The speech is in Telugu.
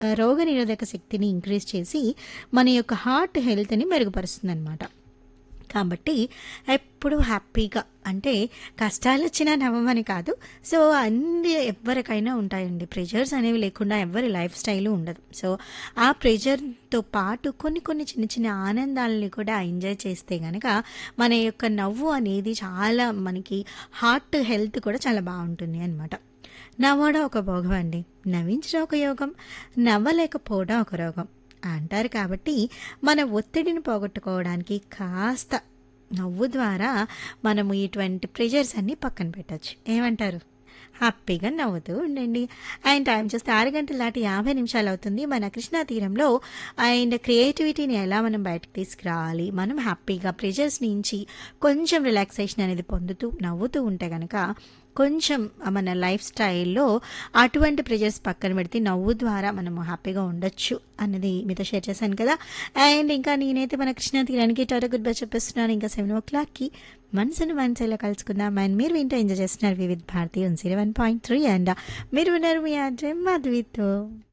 ఆహ్, రోగనిరోధక శక్తిని ఇంక్రీజ్ చేసి మన యొక్క హార్ట్ హెల్త్‌ని మెరుగుపరుస్తుందనమాట. కాబట్టి ఎప్పుడూ హ్యాపీగా అంటే కష్టాలొచ్చినా నవ్వమని కాదు. సో, అన్నీ ఎవ్వరికైనా ఉంటాయండి. ప్రెషర్స్ అనేవి లేకుండా ఎవ్వరి లైఫ్ స్టైలు ఉండదు. సో, ఆ ప్రెషర్‌తో పాటు కొన్ని కొన్ని చిన్న చిన్న ఆనందాలని కూడా ఎంజాయ్ చేస్తే గనక మన యొక్క నవ్వు అనేది చాలా మనకి హార్ట్ హెల్త్ కూడా చాలా బావుంటుంది అనమాట. నవ్వడం ఒక భోగం అండి. నవ్వించడం ఒక యోగం. నవ్వలేకపోవడం ఒక రోగం అంటారు కాబట్టి మన ఒత్తిడిని పోగొట్టుకోవడానికి కాస్త నవ్వు ద్వారా మనము ఇటువంటి ప్రెషర్స్ అన్నీ పక్కన పెట్టొచ్చు. ఏమంటారు? హ్యాపీగా నవ్వుతూ ఉండండి. అండ్ టైం చూస్తే 6 గంటల దాటి 50 నిమిషాలవుతుంది. మన కృష్ణా తీరంలో అండ్ క్రియేటివిటీని ఎలా మనం బయటకు తీసుకురావాలి, మనం హ్యాపీగా ప్రెషర్స్ నుంచి కొంచెం రిలాక్సేషన్ అనేది పొందుతూ నవ్వుతూ ఉంటే గనక కొంచెం మన లైఫ్ స్టైల్‌లో అటువంటి ప్రెషర్స్ పక్కన పెడితే నవ్వు ద్వారా మనము హ్యాపీగా ఉండొచ్చు అన్నది మీతో షేర్ చేశాను కదా! అండ్ ఇంకా నేనైతే మన కృష్ణా తీరానికి టాటా గుడ్ బై చెప్పేస్తున్నాను. ఇంకా 7:00కి మనసును మనసులో కలుసుకుందాం. అండ్ మీరు వింటూ ఎంజాయ్ చేస్తున్నారు వివిధ్ భారతి 101.3 అండ్ మీరు విన్నారు మీ ఆర్జే మాధవితో.